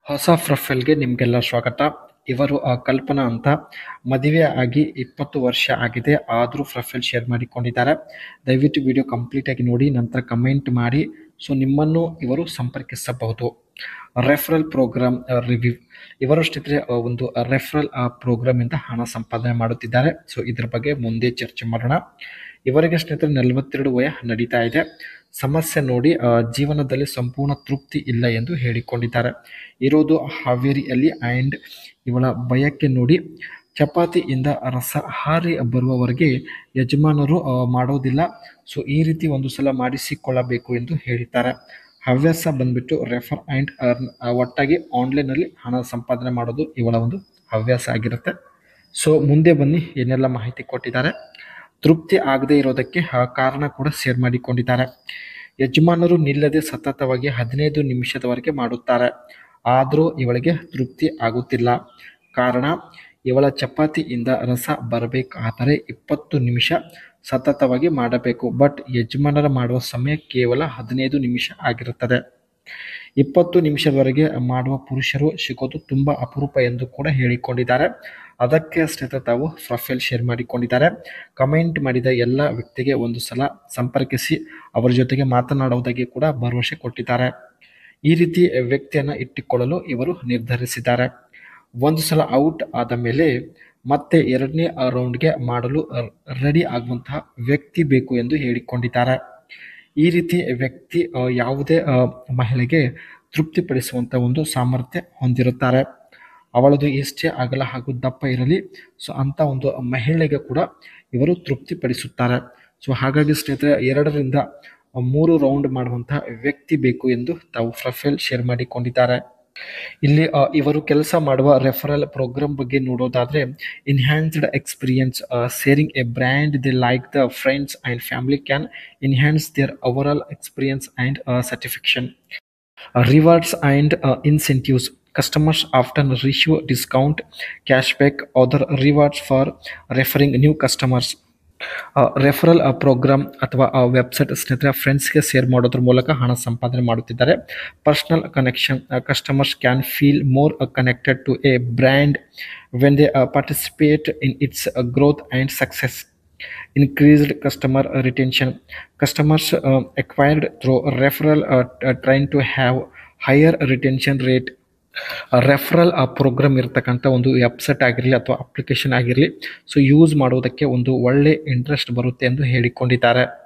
ಹೊಸ ಪ್ರೊಫೈಲ್‌ಗೆ ನಿಮಗೆಲ್ಲ ಸ್ವಾಗತ. ಇವರು ಅ, ಕಲ್ಪನಾ ಅಂತ ಮದುವೆ ಆಗಿ 20 ವರ್ಷ ಆಗಿದೆ. ಆದ್ರೂ ಪ್ರೊಫೈಲ್ ಶೇರ್ ಮಾಡಿಕೊಂಡಿದ್ದಾರೆ. ದಯವಿಟ್ಟು ವಿಡಿಯೋ ಕಂಪ್ಲೀಟ್ ಆಗಿ ನೋಡಿ ನಂತರ ಕಮೆಂಟ್ ಮಾಡಿ. ಸೊ ನಿಮ್ಮನ್ನು ಇವರು ಸಂಪರ್ಕಿಸಬಹುದು. ರೆಫರಲ್ ಪ್ರೋಗ್ರಾಮ್ ರಿವ್ಯೂ ಇವರು ಸ್ನೇಹಿತರೆ ಅ, ಒಂದು ರೆಫರಲ್ ಪ್ರೋಗ್ರಾಮ್ ಇಂದ ಹಣ ಸಂಪಾದನೆ ಮಾಡುತ್ತಿದ್ದಾರೆ. ಸೊ ಇದ್ರ ಬಗ್ಗೆ ಮುಂದೆ ಚರ್ಚೆ ಮಾಡೋಣ. ಇವರಿಗೆ ಸ್ನೇಹಿತರೆ 42 ವಯ ನಡೀತಾ ಇದೆ. ಸಮಸ್ಯೆ ನೋಡಿ ಅ, ಜೀವನದಲ್ಲಿ ಸಂಪೂರ್ಣ ತೃಪ್ತಿ ಇಲ್ಲ ಎಂದು ಹೇಳಿಕೊಂಡಿದ್ದಾರೆ. ಇರೋದು ಹಾವೇರಿಯಲ್ಲಿ ಆ್ಯಂಡ್ ಇವಳ ಬಯಕೆ ನೋಡಿ ಚಪಾತಿಯಿಂದ ರಸ ಹಾರಿ ಬರುವವರೆಗೆ ಯಜಮಾನರು ಅ, ಮಾಡೋದಿಲ್ಲ. ಸೊ ಈ ರೀತಿ ಒಂದು ಸಲ ಮಾಡಿಸಿಕೊಳ್ಳಬೇಕು ಎಂದು ಹೇಳಿದ್ದಾರೆ. ಹವ್ಯಾಸ ಬಂದ್ಬಿಟ್ಟು ರೆಫರ್ ಆ್ಯಂಡ್ ಅರ್ನ್ ಒಟ್ಟಾಗಿ ಆನ್ಲೈನಲ್ಲಿ ಹಣ ಸಂಪಾದನೆ ಮಾಡೋದು ಇವಳ ಒಂದು ಹವ್ಯಾಸ ಆಗಿರುತ್ತೆ. ಸೊ ಮುಂದೆ ಬನ್ನಿ ಏನೆಲ್ಲ ಮಾಹಿತಿ ಕೊಟ್ಟಿದ್ದಾರೆ. ತೃಪ್ತಿ ಆಗದೇ ಇರೋದಕ್ಕೆ ಅ, ಕಾರಣ ಕೂಡ ಶೇರ್ ಮಾಡಿಕೊಂಡಿದ್ದಾರೆ. ಯಜಮಾನರು ನಿಲ್ಲದೆ ಸತತವಾಗಿ 15 ನಿಮಿಷದವರೆಗೆ ಮಾಡುತ್ತಾರೆ. ಆದ್ರೂ ಇವಳಿಗೆ ತೃಪ್ತಿ ಆಗುತ್ತಿಲ್ಲ. ಕಾರಣ ಇವಳ ಚಪಾತಿಯಿಂದ ರಸ ಬರಬೇಕಾದರೆ 20 ನಿಮಿಷ ಸತತವಾಗಿ ಮಾಡಬೇಕು. ಬಟ್ ಯಜಮಾನರ ಮಾಡುವ ಸಮಯ ಕೇವಲ 15 ನಿಮಿಷ ಆಗಿರುತ್ತದೆ. 20 ನಿಮಿಷದವರೆಗೆ ಮಾಡುವ ಪುರುಷರು ಸಿಗೋದು ತುಂಬಾ ಅಪರೂಪ ಎಂದು ಕೂಡ ಹೇಳಿಕೊಂಡಿದ್ದಾರೆ. ಅದಕ್ಕೆ ಸ್ನೇಹಿತರೆ ತಾವು ಪ್ರೊಫೈಲ್ ಶೇರ್ ಮಾಡಿಕೊಂಡಿದ್ದಾರೆ. ಕಮೆಂಟ್ ಮಾಡಿದ ಎಲ್ಲ ವ್ಯಕ್ತಿಗೆ ಒಂದು ಸಲ ಸಂಪರ್ಕಿಸಿ ಅವರ ಜೊತೆಗೆ ಮಾತನಾಡುವುದಾಗಿ ಕೂಡ ಭರವಸೆ ಕೊಟ್ಟಿದ್ದಾರೆ. ಈ ರೀತಿ ವ್ಯಕ್ತಿಯನ್ನ ಇಟ್ಟುಕೊಳ್ಳಲು ಇವರು ನಿರ್ಧರಿಸಿದ್ದಾರೆ. ಒಂದು ಸಲ ಔಟ್ ಆದ ಮೇಲೆ ಮತ್ತೆ ಎರಡನೇ ರೌಂಡ್‌ಗೆ ಮಾಡಲು ರೆಡಿ ಆಗುವಂತಹ ವ್ಯಕ್ತಿ ಬೇಕು ಎಂದು ಹೇಳಿಕೊಂಡಿದ್ದಾರೆ. ಈ ರೀತಿ ವ್ಯಕ್ತಿ ಅ, ಯಾವುದೇ ಅ, ಮಹಿಳೆಗೆ ತೃಪ್ತಿಪಡಿಸುವಂತ ಒಂದು ಸಾಮರ್ಥ್ಯ ಹೊಂದಿರುತ್ತಾರೆ. ಅವಳದು ಎಷ್ಟೇ ಅಗಲ ಹಾಗೂ ದಪ್ಪ ಇರಲಿ ಸೊ ಅಂತ ಒಂದು ಮಹಿಳೆಗೆ ಕೂಡ ಇವರು ತೃಪ್ತಿಪಡಿಸುತ್ತಾರೆ. ಸೊ ಹಾಗಾಗಿ ಸ್ನೇಹಿತರೆ ಎರಡರಿಂದ ಮೂರು ರೌಂಡ್ ಮಾಡುವಂತಹ ವ್ಯಕ್ತಿ ಬೇಕು ಎಂದು ತಾವು ಪ್ರೊಫೈಲ್ ಶೇರ್ ಮಾಡಿಕೊಂಡಿದ್ದಾರೆ. ಇಲ್ಲಿ ಅ, ಇವರು ಕೆಲಸ ಮಾಡುವ ರೆಫರಲ್ ಪ್ರೋಗ್ರಾಮ್ ಬಗ್ಗೆ ನೋಡೋದಾದ್ರೆ enhanced experience sharing a brand they like the friends and family can enhance their overall experience and satisfaction. Rewards and incentives Customers often receive discount, cashback, other rewards for referring new customers. Referral program ಅಥವಾ website ಸ್ನೇಹಿತರೆ ಫ್ರೆಂಡ್ಸ್ಗೆ share ಮಾಡೋದ್ರ ಮೂಲಕ ಹಣ ಸಂಪಾದನೆ ಮಾಡುತ್ತಿದ್ದಾರೆ. Personal connection customers can feel more connected to a brand when they participate in its growth and success. Increased customer retention customers uh, acquired through referral uh, trying to have higher retention rate. Referral program ಇರತಕ್ಕಂಥ ಒಂದು website ಆಗಿರಲಿ ಅಥವಾ application ಆಗಿರಲಿ so use ಮಾಡುವುದಕ್ಕೆ ಒಂದು ಒಳ್ಳೆ interest ಬರುತ್ತೆ ಎಂದು ಹೇಳಿಕೊಂಡಿದ್ದಾರೆ.